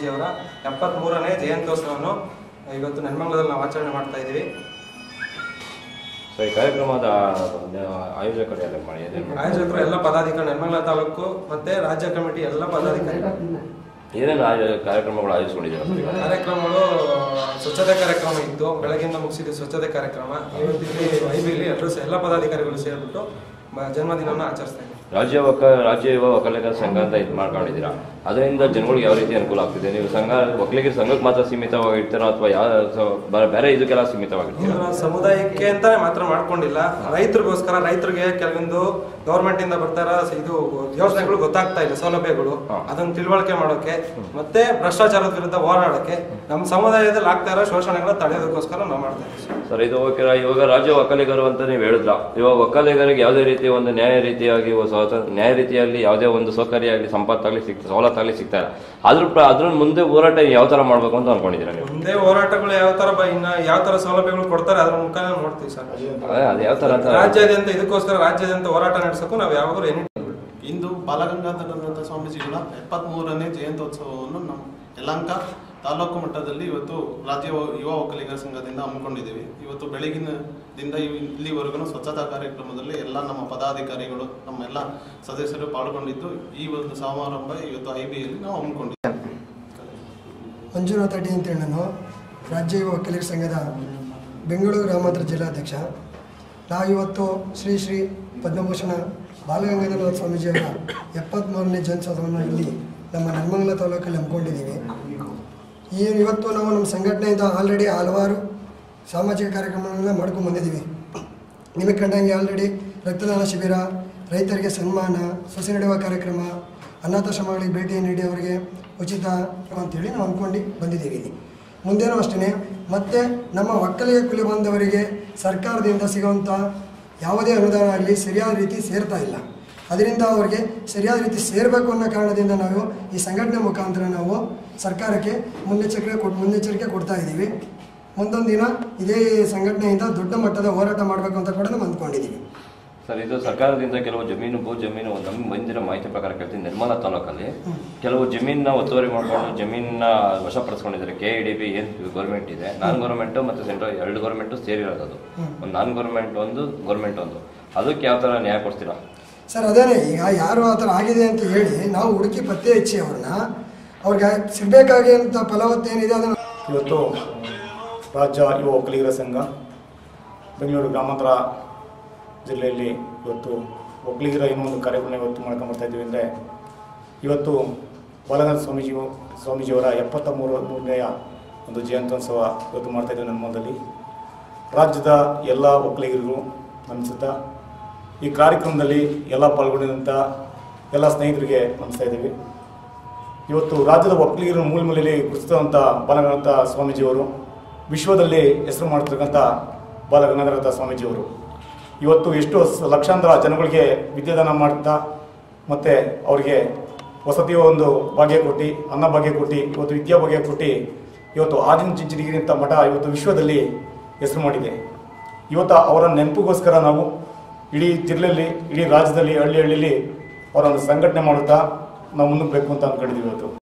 ಸ್ವಾಮೀಜಿಯವರ ಎಪ್ಪತ್ತ್ಮೂರನೇ ಜಯಂತ್ಯೋತ್ಸವವನ್ನು ಇವತ್ತು ನೆನ್ಮಂಗಲದಲ್ಲಿ ನಾವು ಆಚರಣೆ ಮಾಡ್ತಾ ಇದ್ದೀವಿ ಸೊ ಈ ಕಾರ್ಯಕ್ರಮದ ಆಯೋಜಕರು ಯಾರು ಮಾಡಿ ಏನೇನು ಮಾಡಿ? ಆಯೋಜಕರು ಎಲ್ಲ ಪದಾಧಿಕಾರಿ ನೆನ್ಮಂಗಲ ತಾಲೂಕು ಮತ್ತೆ ರಾಜ್ಯ ಕಮಿಟಿ ಎಲ್ಲ ಪದಾಧಿಕಾರಿಗಳು ಏನೇನು ಆಯೋ- ಕಾರ್ಯಕ್ರಮಗಳು ಆಯೋಜಿಸ್ಕೊಂಡಿದ್ದೀರಾ ಸರ್ ಈಗ? ಕಾರ್ಯಕ್ರಮಗಳು ಸ್ವಚ್ಛತೆ ಕಾರ್ಯಕ್ರಮ ಇತ್ತು ಬೆಳಗ್ಗೆಯಿಂದ ಮುಗಿಸಿದ್ದು ಸ್ವಚ್ಛತೆ ಕಾರ್ಯಕ್ರಮ ಇವತ್ತಿಲ್ಲಿ ಐಬಿಲಿ ಎಲ್ಲರೂ ಸಹ ಎಲ್ಲ ಪದಾಧಿಕಾರಿಗಳು ಸೇರಿಬಿಟ್ಟು ಬ- ಜನ್ಮದಿನವನ್ನು ಆಚರಿಸ್ತಾ ಇದ್ದೀವಿ ರಾಜ್ಯ ಒಕ್ಕ ರಾಜ್ಯ ಯುವ ಒಕ್ಕಲಿಗರ ಸಂಘ ಅಂತ ಇದು ಮಾಡ್ಕೊಂಡಿದ್ದೀರಾ ಅದರಿಂದ ಜನಗಳಿಗೆ ಯಾವ ರೀತಿ ಅನುಕೂಲ ಆಗ್ತಿದೆ ನೀವು ಸಂಘ ಒಕ್ಕಲಿಗರ ಸಂಘಕ್ಕೆ ಮಾತ್ರ ಸೀಮಿತವಾಗಿರ್ತೀರಾ ಅಥವಾ ಯಾವ ಸೊ- ಬ- ಬೇರೆ ಇದಕ್ಕೆಲ್ಲ ಸೀಮಿತವಾಗಿರ್ತೀರಾ ಇದನ್ನ ಸಮುದಾಯಕ್ಕೆ ಅಂತಾನೆ ಮಾತ್ರ ಮಾಡ್ಕೊಂಡಿಲ್ಲ ರೈತರಿಗೋಸ್ಕರ ರೈತರಿಗೆ ಕೆಲವೊಂದು ಗೌರ್ಮೆಂಟ್ ಇಂದ ಬರ್ತಾರ ಇದು ಯೋಜನೆಗಳು ಗೊತ್ತಾಗ್ತಾ ಇಲ್ಲ ಸೌಲಭ್ಯಗಳು ಹಾ. ಅದನ್ನ ತಿಳುವಳಿಕೆ ಮಾಡೋಕೆ ಮತ್ತೆ ಭ್ರಷ್ಟಾಚಾರದ ವಿರುದ್ಧ ಹೋರಾಡಕ್ಕೆ ನಮ್ಮ ಸಮುದಾಯದಲ್ಲಿ ಆಗ್ತಾ ಇರೋ ಶೋಷಣೆಗಳನ್ನ ತಡೆಯೋದಕ್ಕೋಸ್ಕರ ನಾವು ಮಾಡ್ತಾ ಇದ್ದೀವಿ ಸರ್ ಇದು ಓಕೆ ಇವಾಗ ರಾಜ್ಯ ಒಕ್ಕಲಿಗರು ಅಂತ ನೀವು ಹೇಳಿದ್ರ ಇವಾಗ ಒಕ್ಕಲಿಗರಿಗೆ ಯಾವುದೇ ರೀತಿ ಒಂದು ನ್ಯಾಯ ರೀತಿಯಾಗಿ ಒಂದು ಸ್ವಾತ- ನ್ಯಾಯ ರೀತಿಯಲ್ಲಿ ಯಾವುದೇ ಒಂದು ಸೌಕರ್ಯ ಆಗಲಿ ಸಂಪತ್ತಾಗಲಿ ಸಿಕ್ ಸವಲತ್ತಾಗಲಿ ಸಿಗ್ತಾ ಇಲ್ಲ ಅದ್ರ ಪ್ರ- ಅದ್ರ ಮುಂದೆ ಹೋರಾಟ ಯಾವ ತರ ಮಾಡ್ಬೇಕು ಅಂತ ಅನ್ಕೊಂಡಿದ್ದೀರಾ ನೀವು ಮುಂದೆ ಹೋರಾಟಗಳು ಯಾವ ತರ ಬ- ಇನ್ನ ಯಾವ ತರ ಸೌಲಭ್ಯಗಳು ಕೊಡ್ತಾರೆ ಅದ್ರ ಮುಖಾನ ನೋಡ್ತೀವಿ ಸರ್ ಅದೇ ಅದು ಯಾವ ತರ ಅಂತ ರಾಜ್ಯಾದ್ಯಂತ ಇದಕ್ಕೋಸ್ಕರ ರಾಜ್ಯಾದ್ಯಂತ ಹೋರಾಟ ನಡೆಸಕ್ಕೂ ನಾವು ಯಾವಾಗಲೂ ಎನಿ ಇಂದು ಬಾಲಗಂಗಾಧರನಾಥ ಸ್ವಾಮೀಜಿಗಳ ಎಪ್ಪತ್ಮೂರನೇ ಜಯಂತ್ಯೋತ್ಸವವನ್ನು ನಮ್ಮ ಯಲಹಂಕ ತಾಲೂಕು ಮಟ್ಟದಲ್ಲಿ ಇವತ್ತು ರಾಜ್ಯ ಯುವ ಒಕ್ಕಲಿಗರ ಸಂಘದಿಂದ ಹಮ್ಮಿಕೊಂಡಿದ್ದೀವಿ ಇವತ್ತು ಬೆಳಗಿನದಿಂದ ಇವ್- ಇಲ್ಲಿವರೆಗೂ ಸ್ವಚ್ಛತಾ ಕಾರ್ಯಕ್ರಮದಲ್ಲಿ ಎಲ್ಲ ನಮ್ಮ ಪದಾಧಿಕಾರಿಗಳು ನಮ್ಮೆಲ್ಲ ಸದಸ್ಯರು ಪಾಲ್ಗೊಂಡಿದ್ದು ಈ ಒಂದು ಸಮಾರಂಭ ಇವತ್ತು ಐ ಬಿಯಲ್ಲಿ ನಾವು ಹಮ್ಮಿಕೊಂಡಿದ್ದೀವಿ ಮಂಜುನಾಥ ಡಿ ಅಂತೇಳಿ ನಾನು ರಾಜ್ಯ ಯುವ ಒಕ್ಕಲಿಗರ ಸಂಘದ ಬೆಂಗಳೂರು ಗ್ರಾಮಾಂತರ ಜಿಲ್ಲಾಧ್ಯಕ್ಷ ನಾವಿವತ್ತು ಶ್ರೀ ಶ್ರೀ ಪದ್ಮಭೂಷಣ ಬಾಲಗಂಗಾಧರನಾಥ ಸ್ವಾಮೀಜಿಯವರ ಎಪ್ಪತ್ತ್ಮೂರನೇ ಜಯಂತ್ಯೋತ್ಸವವನ್ನು ಇಲ್ಲಿ ನಮ್ಮ ನೆಲಮಂಗಲ ತಾಲೂಕಲ್ಲಿ ಹಮ್ಮಿಕೊಂಡಿದ್ದೀವಿ ಈ ಇವತ್ತು ನಾವು ನಮ್ಮ ಸಂಘಟನೆಯಿಂದ ಆಲ್ರೆಡಿ ಹಲವಾರು ಸಾಮಾಜಿಕ ಕಾರ್ಯಕ್ರಮಗಳನ್ನ ಮಾಡ್ಕೊಂಡು ಬಂದಿದ್ದೀವಿ ನಿಮಗೆ ಕಂಡಂಗೆ ಆಲ್ರೆಡಿ ರಕ್ತದಾನ ಶಿಬಿರ ರೈತರಿಗೆ ಸನ್ಮಾನ ಸೊಸೆ ನಡೆಯುವ ಕಾರ್ಯಕ್ರಮ ಅನಾಥಾಶ್ರಮಗಳಿಗೆ ಭೇಟಿ ನೀಡಿ ಅವರಿಗೆ ಉಚಿತ ಅಂತೇಳಿ ನಾವು ಅಂದ್ಕೊಂಡು ಬಂದಿದ್ದೀವಿ ಇಲ್ಲಿ ಮುಂದೇನೂ ಅಷ್ಟೇ ಮತ್ತು ನಮ್ಮ ಒಕ್ಕಲಿಗ ಕುಲಿ ಬಾಂಧವರಿಗೆ ಸರ್ಕಾರದಿಂದ ಸಿಗುವಂಥ ಯಾವುದೇ ಅನುದಾನ ಆಗಲಿ ಸರಿಯಾದ ರೀತಿ ಸೇರ್ತಾ ಇಲ್ಲ ಅದರಿಂದ ಅವರಿಗೆ ಸರಿಯಾದ ರೀತಿ ಸೇರಬೇಕು ಅನ್ನೋ ಕಾರಣದಿಂದ ನಾವು ಈ ಸಂಘಟನೆ ಮುಖಾಂತರ ನಾವು ಸರ್ಕಾರಕ್ಕೆ ಮುನ್ನೆಚ್ಚರಿಕೆ ಕೊಟ್ಟು ಮುನ್ನೆಚ್ಚರಿಕೆ ಕೊಡ್ತಾ ಇದ್ದೀವಿ ಮುಂದೊಂದು ದಿನ ಇದೇ ಸಂಘಟನೆಯಿಂದ ದೊಡ್ಡ ಮಟ್ಟದ ಹೋರಾಟ ಮಾಡಬೇಕು ಅಂತ ಕೂಡ ನಾವು ಅಂದ್ಕೊಂಡಿದ್ದೀವಿ ಸರ್ ಇದು ಸರ್ಕಾರದಿಂದ ಕೆಲವು ಜಮೀನು ಭೂ ಜಮೀನು ನಮ್ಗೆ ಬಂದಿರೋ ಮಾಹಿತಿ ಪ್ರಕಾರ ಕೇಳ್ತೀನಿ ನಿರ್ಮಲಾ ತಾಲೂಕಲ್ಲಿ ಕೆಲವು ಜಮೀನ ಒತ್ತುವರಿ ಮಾಡ್ಕೊಂಡು ಜಮೀನ ವಶಪಡಿಸ್ಕೊಂಡಿದ್ದಾರೆ ಕೆ ಇ ಡಿ ಬಿ ಏನು ಗೌರ್ಮೆಂಟ್ ಇದೆ ನಾನ್ ಗೌರ್ಮೆಂಟ್ ಮತ್ತು ಸೆಂಟ್ರಲ್ ಎರಡು ಗೌರ್ಮೆಂಟು ಸೇರಿರೋದು ಅದು ಒಂದು ನಾನ್ ಗೌರ್ಮೆಂಟ್ ಒಂದು ಗೌರ್ಮೆಂಟ್ ಒಂದು ಅದಕ್ಕೆ ಯಾವ ಥರ ನ್ಯಾಯ ಕೊಡ್ತೀರಾ ಸರ್ ಅದೇನೇ ಈಗ ಯಾರು ಆ ಥರ ಆಗಿದೆ ಅಂತ ಹೇಳಿ ನಾವು ಹುಡುಕಿ ಪತ್ತೆ ಹಚ್ಚಿ ಅವ್ರನ್ನ ಅವ್ರಿಗೆ ಸಿಗಬೇಕಾಗಿರುವಂಥ ಫಲವತ್ತು ಏನಿದೆ ಅದನ್ನು ಇವತ್ತು ರಾಜ್ಯ ಯುವ ಒಕ್ಕಲಿಗರ ಸಂಘ ಬೆಂಗಳೂರು ಗ್ರಾಮಾಂತರ ಜಿಲ್ಲೆಯಲ್ಲಿ ಇವತ್ತು ಒಕ್ಕಲಿಗರ ಏನೋ ಒಂದು ಕಾರ್ಯಕ್ರಮ ಇವತ್ತು ಮಾಡ್ಕೊಂಬರ್ತಾ ಇದ್ದೀವಿ ಅಂದರೆ ಇವತ್ತು ಬಾಲಗಂಧ ಸ್ವಾಮೀಜಿ ಸ್ವಾಮೀಜಿಯವರ ಎಪ್ಪತ್ತ ಮೂರು ಮೂರನೆಯ ಒಂದು ಜಯಂತ್ಯೋತ್ಸವ ಇವತ್ತು ಮಾಡ್ತಾ ಇದ್ದೀವಿ ನನ್ನ ಮನದಲ್ಲಿ ರಾಜ್ಯದ ಎಲ್ಲ ಒಕ್ಕಲಿಗರಿಗೂ ನಮಿಸುತ್ತಾ ಈ ಕಾರ್ಯಕ್ರಮದಲ್ಲಿ ಎಲ್ಲ ಪಾಲ್ಗೊಂಡಿದ್ದಂಥ ಎಲ್ಲ ಸ್ನೇಹಿತರಿಗೆ ನಮಿಸ್ತಾ ಇದ್ದೀವಿ ಇವತ್ತು ರಾಜ್ಯದ ಒಕ್ಕಲಿಗರ ಮೂಲ ಮೂಲೆಯಲ್ಲಿ ಗುರುತಿಸಿದಂಥ ಬಾಲಗಣನಾಥ ಸ್ವಾಮೀಜಿಯವರು ವಿಶ್ವದಲ್ಲಿ ಹೆಸರು ಮಾಡ್ತಕ್ಕಂಥ ಬಾಲಗಂಗಾಧರನಾಥ ಸ್ವಾಮೀಜಿಯವರು ಇವತ್ತು ಎಷ್ಟು ಸ- ಲಕ್ಷಾಂತರ ಜನಗಳಿಗೆ ವಿದ್ಯಾದಾನ ಮಾಡ್ತಾ ಮತ್ತು ಅವರಿಗೆ ವಸತಿಯ ಒಂದು ಭಾಗ್ಯ ಕೊಟ್ಟು ಅನ್ನ ಭಾಗ್ಯ ಕೊಟ್ಟು ಇವತ್ತು ವಿದ್ಯಾ ಭಾಗ್ಯ ಕೊಟ್ಟು ಇವತ್ತು ಆದಿನ ಚಿಂಚನಗಿರಿ ಅಂತ ಮಠ ಇವತ್ತು ವಿಶ್ವದಲ್ಲಿ ಹೆಸರು ಮಾಡಿದೆ ಇವತ್ತು ಅವರ ನೆನಪಿಗೋಸ್ಕರ ನಾವು ಇಡೀ ಜಿಲ್ಲೆಯಲ್ಲಿ ಇಡೀ ರಾಜ್ಯದಲ್ಲಿ ಹಳ್ಳಿ ಹಳ್ಳಿಲಿ ಅವರನ್ನು ಸಂಘಟನೆ ಮಾಡುತ್ತಾ ನಾವು ಮುನ್ನುಗ್ಬೇಕು ಅಂತ ಅಂದ್ಕೊಂಡಿದ್ದೀವಿ ಇವತ್ತು